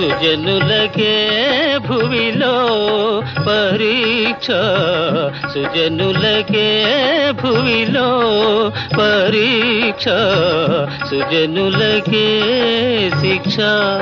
సుజనులకే భువిలో పరీక్ష సుజనులకే భువిలో పరీక్ష సుజనులకే శిక్ష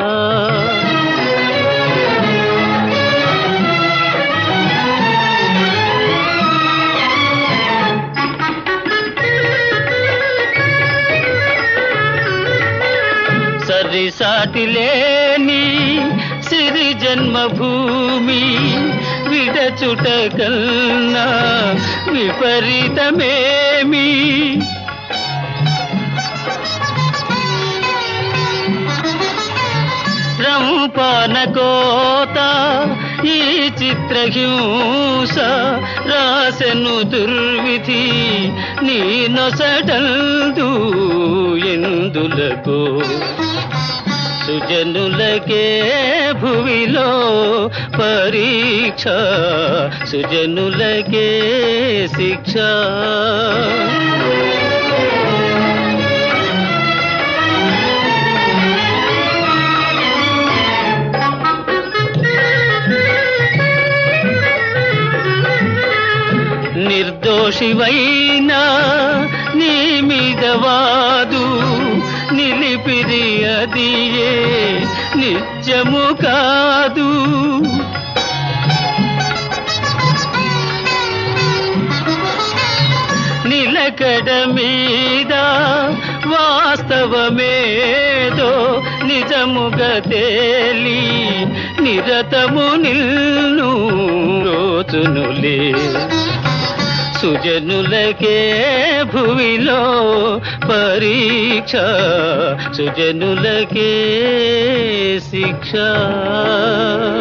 సరిసాటి లేని సిరి జన్మభూమి విడచుట కన్నా విపరీతమేమి రంపాన కోత ఈ చిత్రహింస రాసెను దుర్విధి నీ నొసటందు ఎందులకు సుజనులకే భువిలో పరీక్ష సుజనులకే శిక్ష నిర్దోషివైనా నీ మీద వాదు నిలిపిరి అదియే నిత్యము కాదు నిలకడ మీద వాస్తవమేదో నిజముగా తేలి నిరతము నిల్ను రోజునులే సుజనులకే భువిలో పరీక్ష సుజనులకే శిక్ష